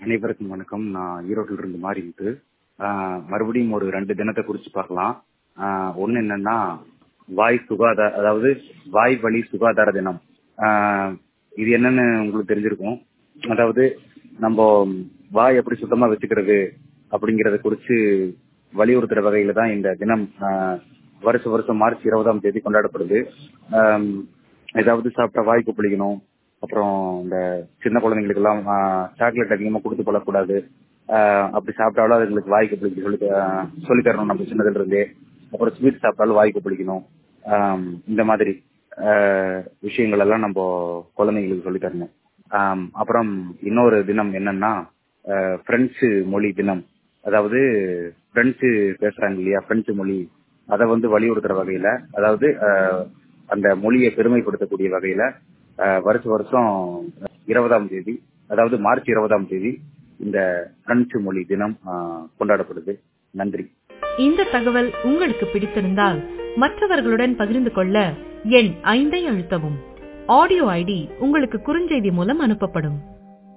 அனைவருக்கும் வணக்கம் நான் ஈரோட்டில் இருந்து மாறிட்டு மறுபடியும் ஒரு ரெண்டு தினத்தை குறிச்சு பார்க்கலாம் ஒன்று என்னன்னா வாய் சுகாதார அதாவது வாய் வழி சுகாதார தினம் ஆஹ் இது என்னன்னு உங்களுக்கு தெரிஞ்சிருக்கும் அதாவது நம்ம வாய் எப்படி சுத்தமா வச்சுக்கிறது அப்படிங்கறத குறிச்சு வலியுறுத்துற வகையில தான் இந்த தினம் ஆஹ் வருஷ வருஷம் மார்ச் இருபதாம் தேதி கொண்டாடப்படுது ஆம், ஏதாவது சாப்பிட்டா வாய் கொப்பளிக்கணும் அப்புறம் இந்த சின்ன குழந்தைங்களுக்கு எல்லாம் சாக்லேட் அதிகமா கொடுத்து கொள்ளக்கூடாது ஆஹ் அப்படி சாப்பிட்டாலும் அதுங்களுக்கு வாய் கொப்பளிக்க சொல்லி ஆஹ் சொல்லித் தரணும் நம்ம சின்னதுல இருந்தே அப்புறம் ஸ்வீட் சாப்பிட்டாலும் வாய் கொப்பளிக்கணும் ஆம், இந்த மாதிரி ஆஹ் விஷயங்கள் எல்லாம் நம்ம குழந்தைங்களுக்கு சொல்லித் தரணும் ஆம், அப்புறம் இன்னொரு தினம் என்னன்னா ஆஹ் பிரெஞ்சு மொழி தினம் அதாவது பிரெஞ்சு பேசுறாங்க இல்லையா பிரெஞ்சு மொழி அதை வந்து வலியுறுத்துற வகையில அதாவது ஆஹ் அந்த மொழியை பெருமைப்படுத்தக்கூடிய வகையில ஆஹ் வருஷ வருஷம் இருபதாம் தேதி அதாவது மார்ச் இருபதாம் தேதி இந்த பிரெஞ்சு மொழி தினம் ஆஹ் கொண்டாடப்படுது நன்றி இந்த தகவல் உங்களுக்கு பிடித்திருந்தால் மற்றவர்களுடன் பகிர்ந்து கொள்ள எண் ஐந்தை அழுத்தவும் ஆடியோ ஐடி உங்களுக்கு குறுஞ்செய்தி மூலம் அனுப்பப்படும்